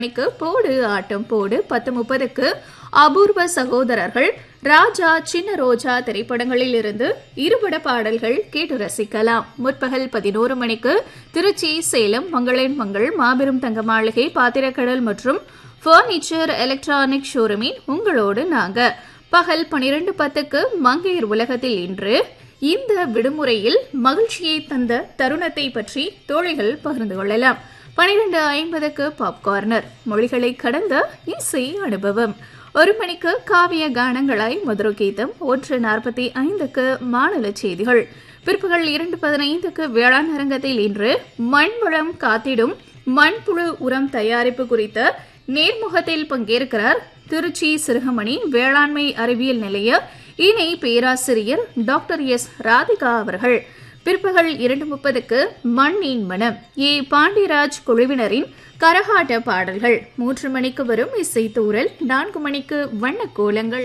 மணிக்கு போடு ஆட்டம் போடு பத்து முப்பதுக்கு அபூர்வ சகோதரர்கள் ராஜா சின்ன ரோஜா திரைப்படங்களில் இருந்து இருபட பாடல்கள் கேட்டு ரசிக்கலாம் முற்பகல் பதினோரு மணிக்கு திருச்சி சேலம் மங்களன் மங்கள் மாபெரும் தங்க மாளிகை பாத்திரக்கடல் மற்றும் ஃபர்னிச்சர் எலக்ட்ரானிக் ஷோரூமின் உங்களோடு நாங்க பகல் பனிரெண்டு பத்துக்கு மங்கையர் உலகத்தில் இன்று இந்த விடுமுறையில் மகிழ்ச்சியை தந்த தருணத்தை பற்றி தோழிகள் பகிர்ந்து கொள்ளலாம் பனிரெண்டு ஐம்பதுக்கு பாப்கார்னர் மொழிகளை கடந்த இசை அனுபவம் ஒரு மணிக்கு காவிய கானங்களாய் மதுரை கீதம் ஒன்று நாற்பத்தி ஐந்துக்கு மாநில செய்திகள் பிற்பகல் இரண்டு பதினைந்துக்கு வேளாண் அரங்கத்தில் இன்று மண்வளம் காத்திடும் மண்புழு உரம் தயாரிப்பு குறித்த நேர்முகத்தில் பங்கேற்கிறார் திருச்சி சிறுகமணி வேளாண்மை அறிவியல் நிலைய இணை பேராசிரியர் டாக்டர் எஸ் ராதிகா அவர்கள் பிற்பகல் இரண்டு முப்பதுக்கு மண்ணின் மனம் ஏ பாண்டியராஜ் குழுவினரின் கரகாட்ட பாடல்கள் மூன்று மணிக்கு வரும் இசை தூரல் நான்கு மணிக்கு வண்ண கோலங்கள்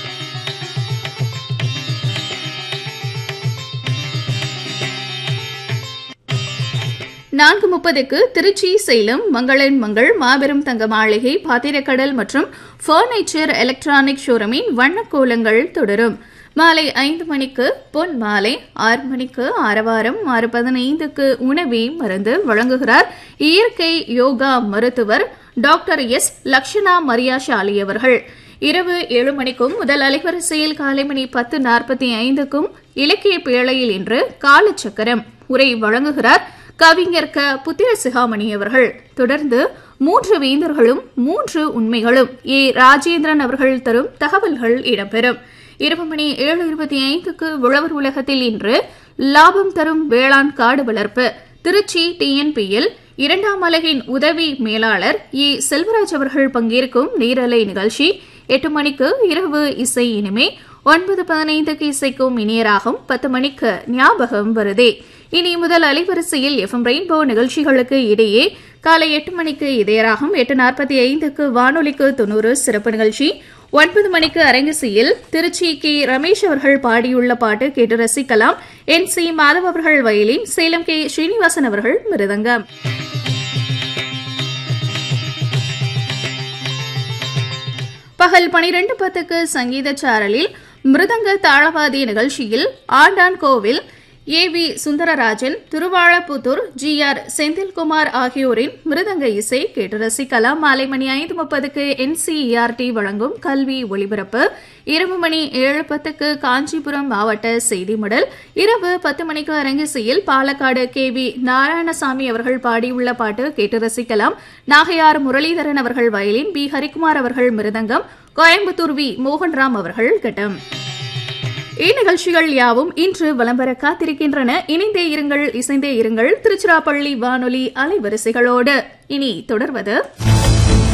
நான்கு முப்பதுக்கு திருச்சி சேலம் மங்களன் மங்கள் மாபெரும் தங்க மாளிகை பாத்திரக்கடல் மற்றும் ஃபர்னிச்சர் எலக்ட்ரானிக் ஷோரூமின் வண்ணக்கோலங்கள் தொடரும் மாலை ஐந்து மணிக்கு பொன் மாலை ஆறு மணிக்கு ஆரவாரம் ஆறு பதினைந்துக்கு உணவே மருந்து வழங்குகிறார் இயற்கை யோகா மருத்துவர் டாக்டர் எஸ் லக்ஷனா மரியாஷாலி அவர்கள் இரவு ஏழு மணிக்கும் முதல் அலைவரிசையில் காலை மணி பத்து நாற்பத்தி ஐந்துக்கும் இலக்கிய பேழையில் இன்று காலச்சக்கரம் உரை வழங்குகிறார் கவிஞர் க புத்திர சிகாமணி அவர்கள் தொடர்ந்து மூன்று வேந்தர்களும் மூன்று உண்மைகளும் ஏ ராஜேந்திரன் அவர்கள் தரும் தகவல்கள் இடம்பெறும் இரவு மணி ஏழு இருபத்தி ஐந்துக்கு உழவர் உலகத்தில் இன்று லாபம் தரும் வேளாண் காடு வளர்ப்பு திருச்சி டிஎன்பியில் இரண்டாம் அலகின் உதவி மேலாளர் ஏ செல்வராஜ் அவர்கள் பங்கேற்கும் நீரலை நிகழ்ச்சி எட்டு மணிக்கு இரவு இசை இனிமே ஒன்பது பதினைந்துக்கு இசைக்கும் இனியராகும் பத்து மணிக்கு ஞாபகம் வருதே இனி முதல் அலைவரிசையில் எஃப்எம் ரெயின்போ நிகழ்ச்சிகளுக்கு இடையே காலை எட்டு மணிக்கு இதயராகும் எட்டு நாற்பத்தி ஐந்துக்கு வானொலிக்கு தொண்ணூறு சிறப்பு நிகழ்ச்சி ஒன்பது மணிக்கு அரங்கசியில் திருச்சி கே ரமேஷ் அவர்கள் பாடியுள்ள பாட்டு கேட்டு ரசிக்கலாம் என் சி மாதவ் அவர்கள் வயலின் சேலம் கே ஸ்ரீனிவாசன் அவர்கள் மிருதங்கம் பகல் பனிரெண்டு பத்துக்கு சங்கீத சாரலில் மிருதங்க தாளவாதி நிகழ்ச்சியில் Andan Kovil A V Sundararajan Thiruvalaputhur G R Senthilkumar ஆகியோரின் மிருதங்க இசை கேட்டு ரசிக்கலாம் மாலை மணி ஐந்து முப்பதுக்கு என்சிஇஆர்டி வழங்கும் கல்வி ஒளிபரப்பு இரவு மணி ஏழு பத்துக்கு காஞ்சிபுரம் மாவட்ட செய்தி மடல் இரவு பத்து மணிக்கு அரங்கிசையில் பாலக்காடு கே வி நாராயணசாமி அவர்கள் பாடியுள்ள பாட்டு கேட்டு ரசிக்கலாம் நாகையார் முரளிதரன் அவர்கள் வயலின் பி ஹரிக்குமார் அவர்கள் மிருதங்கம் கோயம்புத்தூர் வி மோகன்ராம் அவர்கள் கட்டம் இந்நிகழ்ச்சிகள் யாவும் இன்று வலம் காத்திருக்கின்றன இணைந்தே இருங்கள் இசைந்தே இருங்கள் திருச்சிராப்பள்ளி வானொலி அலைவரிசைகளோடு இனி தொடர்வது